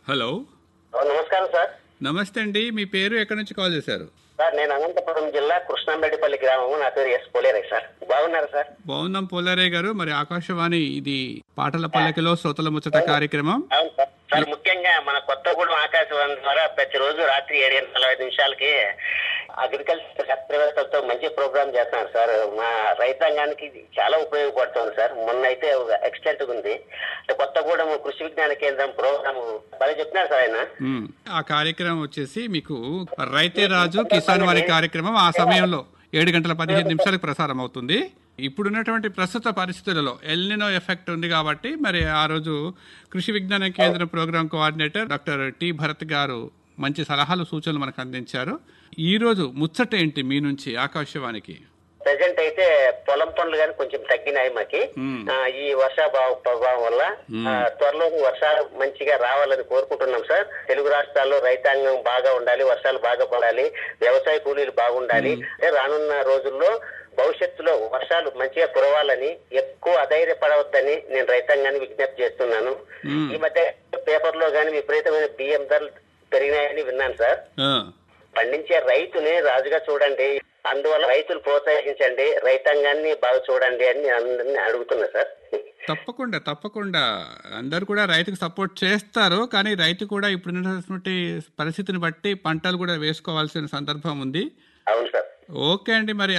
Hello ఓ, నమస్కారం sir నమస్తే అండి మీ పేరు ఎక్కడి నుంచి కాల్ చేశారు సార్ నేను అనంతపురం జిల్లా కృష్ణంబెడ్డిపల్లి గ్రామం నా పేరు ఎస్ పోలేరే సార్ బాగున్నారు సార్ బాగున్నాం పోలారయ్య గారు మరి ఆకాశవాణి ఇది పాటల పల్లకిలో శ్రోతల ముచ్చట కార్యక్రమం అవును సార్ సార్ ముఖ్యంగా మన కొత్తగూడెం ఆకాశవాణి ద్వారా ప్రతిరోజు రాత్రి ఏడు గంటల నలభై ఐదు నిమిషాలకి అగ్రికల్చర్ శాస్త్రవేత్తలతో మంచి ప్రోగ్రామ్ చేస్తున్నారు సార్ మా రైతాంగానికి ఇది చాలా ఉపయోగపడుతుంది సార్ మొన్న అయితే ఎక్సలెంట్ ఉంది అంటే కొత్తగూడెం కృషి విజ్ఞాన కేంద్రం ప్రోగ్రామ్ బాగా చెప్పినారు సార్ ఆయన ఉమ్, ఆ కార్యక్రమం వచ్చేసి మీకు రైతే రాజు కిసాన్ వారి కార్యక్రమం ఆ సమయంలో ఏడు గంటల పదిహేను నిమిషాలకు ప్రసారం అవుతుంది ఇప్పుడున్నటువంటి ప్రస్తుత పరిస్థితులలో ఎల్నినో ఎఫెక్ట్ ఉంది కాబట్టి మరి ఆ రోజు Krishi Vignana Kendram program coordinator doctor T Bharat garu మంచి సలహాలు సూచనలు మనకు అందించారు ఈ రోజు ముచ్చట ఏంటి మీ నుంచి ఆకాశవాణికి ప్రెసెంట్ అయితే పొలం పనులు కానీ కొంచెం తగ్గినాయి మాకి మ్మ్. ఆ, ఈ వర్షాభావ ప్రభావం వల్ల ఆ, త్వరలో వర్షాలు మంచిగా రావాలని కోరుకుంటున్నాం సార్ తెలుగు రాష్ట్రాల్లో రైతాంగం బాగా ఉండాలి వర్షాలు బాగా పడాలి వ్యవసాయ కూలీలు బాగుండాలి అంటే రానున్న రోజుల్లో భవిష్యత్తులో వర్షాలు మంచిగా కురవాలని ఎక్కువ అధైర్యపడవద్దని నేను రైతాంగాన్ని విజ్ఞప్తి చేస్తున్నాను మ్మ్. ఈ మధ్య పేపర్ లో కానీ విపరీతమైన బియ్యం ధరలు పెరిగినాయని విన్నాను సార్ ఆ, పండించే రైతుని రాజుగా చూడండి అందువల్ల రైతులు ప్రోత్సహించండి రైతాంగాన్ని బాగా చూడండి అని నేను అందరినీ అడుగుతున్నా సార్ తప్పకుండా తప్పకుండా అందరు కూడా రైతుకు సపోర్ట్ చేస్తారు కానీ రైతు కూడా ఇప్పుడున్నటువంటి పరిస్థితిని బట్టి పంటలు కూడా వేసుకోవాల్సిన సందర్భం ఉంది అవును సార్ ఓకే అండి మరి